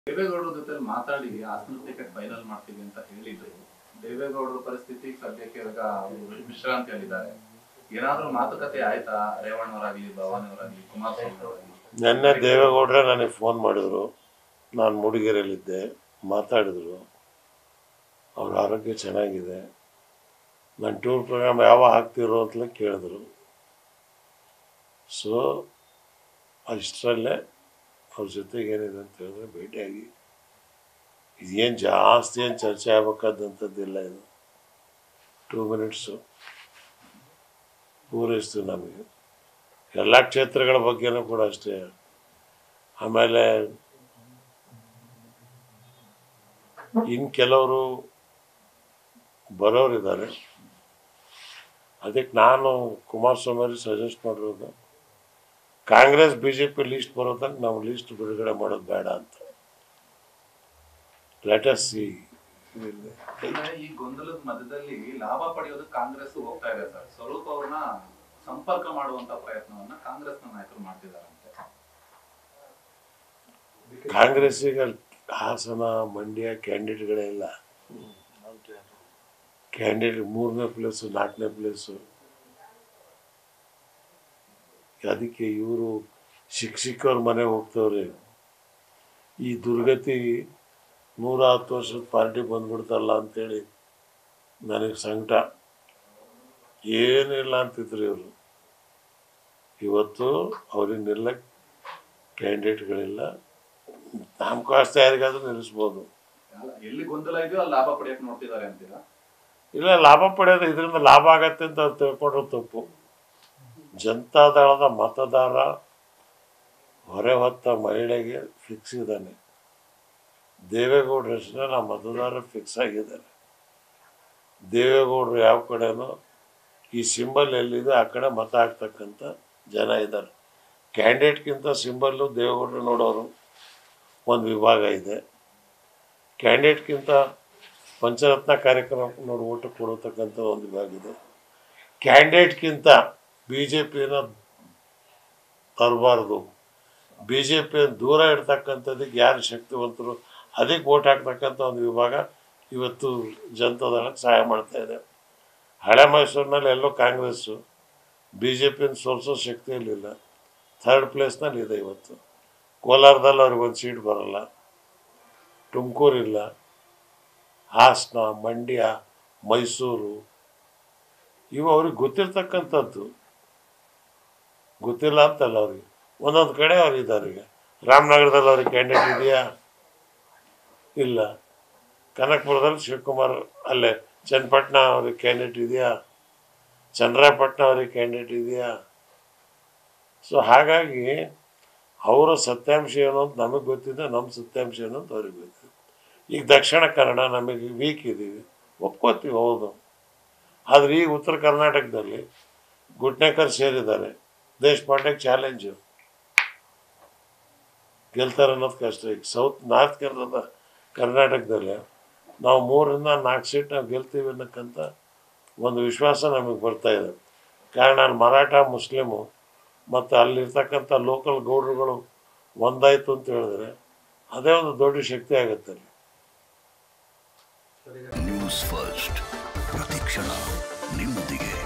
ದೇವೇಗೌಡರ ಜೊತೆ ಮಾತಾಡಿ ಹಾಸನ ಟಿಕೆಟ್ ಫೈನಲ್ ಮಾಡ್ತೀವಿ ಅಂತ ಹೇಳಿದ್ರು ದೇವೇಗೌಡರ ಪರಿಸ್ಥಿತಿ ಸದ್ಯಕ್ಕೆ ಇವಾಗ ಅವ್ರು ವಿಶ್ರಾಂತಿಯಲ್ಲಿದ್ದಾರೆ ಏನಾದ್ರೂ ಮಾತುಕತೆ ಆಯ್ತಾ ರೇವಣ್ಣವರಾಗ್ಲಿ ಭವಾನಿಯವರಾಗ್ಲಿ ಕುಮಾರಸ್ವಾಮಿ ಅವರಾಗ್ಲಿ ನೆನ್ನೆ ದೇವೇಗೌಡ್ರೆ ನನಗೆ ಫೋನ್ ಮಾಡಿದ್ರು ನಾನು ಮೂಡಿಗೆರೆಯಲ್ಲಿದ್ದೆ ಮಾತಾಡಿದ್ರು ಅವ್ರ ಆರೋಗ್ಯ ಚೆನ್ನಾಗಿದೆ ನಾನು ಟೂರ್ ಪ್ರೋಗ್ರಾಮ್ ಯಾವ ಹಾಕ್ತಿರೋ ಅಂತಲೇ ಕೇಳಿದ್ರು ಸೊ ಅಷ್ಟರಲ್ಲೇ ಅವ್ರ ಜೊತೆಗೆ ಏನಿದೆ ಅಂತ ಹೇಳಿದ್ರೆ ಭೇಟಿಯಾಗಿ ಇದೇನು ಜಾಸ್ತಿ ಏನು ಚರ್ಚೆ ಆಗ್ಬೇಕಾದಂಥದ್ದಿಲ್ಲ ಇದು ಟೂ ಮಿನಿಟ್ಸು ಪೂರೈಸ್ತು ನಮಗೆ ಎಲ್ಲ ಕ್ಷೇತ್ರಗಳ ಬಗ್ಗೆನೂ ಕೂಡ ಅಷ್ಟೇ ಆಮೇಲೆ ಇನ್ನು ಕೆಲವರು ಬರೋರಿದ್ದಾರೆ ಅದಕ್ಕೆ ನಾನು ಕುಮಾರಸ್ವಾಮಿ ಅವ್ರಿಗೆ ಸಜೆಸ್ಟ್ ಮಾಡಿರೋದು Congress B J P least ಬರೋ ತನಕ ನಾವು ಲೀಸ್ಟ್ ಬಿಡುಗಡೆ ಮಾಡೋದು ಬೇಡ ಅಂತ ಲೆಟಸ್ ಸಿ ಅಂದ್ರೆ ಈ ಗೊಂದಲದ ಮಧ್ಯದಲ್ಲಿ ಲಾಭ ಪಡೆಯೋದಕ್ಕೆ ಕಾಂಗ್ರೆಸ್ ಹೋಗ್ತಾ ಇದೆ ಸರ್ ಸ್ವರೂಪ್ ಅವ್ರನ್ನ ಸಂಪರ್ಕ ಮಾಡುವಂತ ಪ್ರಯತ್ನವನ್ನ ಕಾಂಗ್ರೆಸ್ನ ನಾಯಕರು ಮಾಡ್ತಿದಾರಂತೆ ಕಾಂಗ್ರೆಸ್ಸಿಗೆ ಹಾಸನ ಮಂಡ್ಯ ಕ್ಯಾಂಡಿಡೇಟ್ಗಳೇ ಇಲ್ಲ ಕ್ಯಾಂಡಿಡೇಟ್ ಮೂರನೇ ಪ್ಲೇಸು ನಾಲ್ಕನೇ ಪ್ಲೇಸು ಅದಕ್ಕೆ ಇವರು ಶಿಕ್ಷಕವ್ರ ಮನೆ ಹೋಗ್ತವ್ರೆ ಈ ದುರ್ಗತಿ ನೂರ ಹತ್ತು ವರ್ಷದ ಪಾರ್ಟಿ ಬಂದ್ಬಿಡ್ತಲ್ಲ ಅಂತೇಳಿ ನನಗೆ ಸಂಕಟ ಏನಿಲ್ಲ ಅಂತಿದ್ರು ಇವರು ಇವತ್ತು ಅವ್ರಿಗೆ ನಿಲ್ಲಕ್ಕೆ ಕ್ಯಾಂಡಿಡೇಟ್ಗಳಿಲ್ಲ ನಾಮಕಾಸ್ತ ಯಾರಿಗಾದ್ರೂ ನಿಲ್ಲಿಸ್ಬೋದು ಅಲ್ಲ, ಎಲ್ಲಿ ಗೊಂದಲ ಇದೆಯೋ ಅಲ್ಲಿ ಲಾಭ ಪಡೆಯಕ್ ನೋಡ್ತಿದ್ದಾರೆ ಅಂತೀರಾ ಇಲ್ಲ ಲಾಭ ಪಡೆಯೋದು ಇದರಿಂದ ಲಾಭ ಆಗತ್ತೆ ಅಂತ ಅವ್ರು ತಿಳ್ಕೊಂಡ್ರೆ ತಪ್ಪು ಜನತಾದಳದ ಮತದಾರ ಹೊರೆ ಹೊತ್ತ ಮಹಿಳೆಗೆ ಫಿಕ್ಸ್ ಇದ್ದಾನೆ ದೇವೇಗೌಡರ ಹೆಸರಲ್ಲಿ ನಮ್ಮ ಮತದಾರ ಫಿಕ್ಸ್ ಆಗಿದ್ದಾರೆ ದೇವೇಗೌಡರು ಯಾವ ಕಡೆನೋ ಈ ಸಿಂಬಲ್ ಎಲ್ಲಿದೆ ಆ ಕಡೆ ಮತ ಹಾಕ್ತಕ್ಕಂಥ ಜನ ಇದ್ದಾರೆ ಕ್ಯಾಂಡಿಡೇಟ್ಗಿಂತ ಸಿಂಬಲ್ಲು ದೇವೇಗೌಡರು ನೋಡೋರು ಒಂದು ವಿಭಾಗ ಇದೆ ಕ್ಯಾಂಡಿಡೇಟ್ಗಿಂತ ಪಂಚರತ್ನ ಕಾರ್ಯಕ್ರಮ ನೋಡಿ ಓಟು ಕೊಡತಕ್ಕಂಥ ಒಂದು ವಿಭಾಗ ಇದೆ ಕ್ಯಾಂಡಿಡೇಟ್ಗಿಂತ ಬಿ ಜೆ ಪಿನ ತರಬಾರ್ದು ಬಿ ಜೆ ಪಿಯನ್ನು ದೂರ ಇಡ್ತಕ್ಕಂಥದ್ದಕ್ಕೆ ಯಾರು ಶಕ್ತಿವಂತರು ಅದಕ್ಕೆ ಓಟ್ ಹಾಕ್ತಕ್ಕಂಥ ಒಂದು ವಿಭಾಗ ಇವತ್ತು ಜನತಾದಳಕ್ಕೆ ಸಹಾಯ ಮಾಡ್ತಾ ಇದೆ ಹಳೆ ಮೈಸೂರಿನಲ್ಲಿ ಎಲ್ಲೋ ಕಾಂಗ್ರೆಸ್ಸು ಬಿ ಜೆ ಪಿನ ಸೋಲಿಸೋ ಶಕ್ತಿಯಲ್ಲಿಲ್ಲ ಥರ್ಡ್ ಪ್ಲೇಸ್ನಲ್ಲಿ ಇದೆ ಇವತ್ತು ಕೋಲಾರದಲ್ಲಿ ಅವ್ರಿಗೊಂದು ಸೀಟ್ ಬರಲ್ಲ ತುಮಕೂರಿಲ್ಲ ಹಾಸನ ಮಂಡ್ಯ ಮೈಸೂರು ಇವು ಅವ್ರಿಗೆ ಗೊತ್ತಿರ್ತಕ್ಕಂಥದ್ದು ಗೊತ್ತಿಲ್ಲ ಅಂತಲ್ಲ ಅವ್ರಿಗೆ ಒಂದೊಂದು ಕಡೆ ಅವ್ರು ಇದ್ದಾರೆ ಈಗ ರಾಮನಗರದಲ್ಲಿ ಅವ್ರಿಗೆ ಕ್ಯಾಂಡಿಡೇಟ್ ಇದೆಯಾ ಇಲ್ಲ ಕನಕಪುರದಲ್ಲಿ ಶಿವಕುಮಾರ್ ಅಲ್ಲೇ ಚನ್ನಪಟ್ಟಣ ಅವ್ರಿಗೆ ಕ್ಯಾಂಡಿಡೇಟ್ ಇದೆಯಾ ಚನ್ನರಾಯಪಟ್ಟಣ ಅವ್ರಿಗೆ ಕ್ಯಾಂಡಿಡೇಟ್ ಇದೆಯಾ ಸೊ ಹಾಗಾಗಿ ಅವರ ಸತ್ಯಾಂಶ ಏನು ಅಂತ ನಮಗೆ ಗೊತ್ತಿದೆ ನಮ್ಮ ಸತ್ಯಾಂಶ ಏನು ಅಂತ ಅವ್ರಿಗೆ ಗೊತ್ತಿದೆ ಈಗ ದಕ್ಷಿಣ ಕನ್ನಡ ನಮಗೆ ವೀಕ್ ಇದ್ದೀವಿ ಒಪ್ಕೋತೀವಿ ಹೌದು ಆದರೆ ಈಗ ಉತ್ತರ ಕರ್ನಾಟಕದಲ್ಲಿ ಗುಟ್ನೇಕರ್ ಸೇರಿದ್ದಾರೆ ದೇಶಪಾಂಡೆಗೆ ಚಾಲೆಂಜು ಗೆಲ್ತಾರೆ ಅನ್ನೋದು ಕಷ್ಟ ಈಗ ಸೌತ್ ನಾರ್ತ್ ಕೇರಳದ ಕರ್ನಾಟಕದಲ್ಲಿ ನಾವು ಮೂರರಿಂದ ನಾಲ್ಕು ಸೀಟ್ ನಾವು ಗೆಲ್ತೀವಿ ಅನ್ನಕ್ಕಂಥ ಒಂದು ವಿಶ್ವಾಸ ನಮಗೆ ಬರ್ತಾ ಇದೆ ಕಾರಣ ಅಲ್ಲಿ ಮರಾಠ ಮುಸ್ಲಿಮು ಮತ್ತು ಅಲ್ಲಿರ್ತಕ್ಕಂಥ ಲೋಕಲ್ ಗೌಡ್ರುಗಳು ಒಂದಾಯಿತು ಅಂತ ಹೇಳಿದ್ರೆ ಅದೇ ಒಂದು ದೊಡ್ಡ ಶಕ್ತಿ ಆಗುತ್ತೆ ಅಲ್ಲಿ ನ್ಯೂಸ್ ಫಸ್ಟ್ ಪ್ರತಿಕ್ಷಣ ನಿಮ್ಮೊಂದಿಗೆ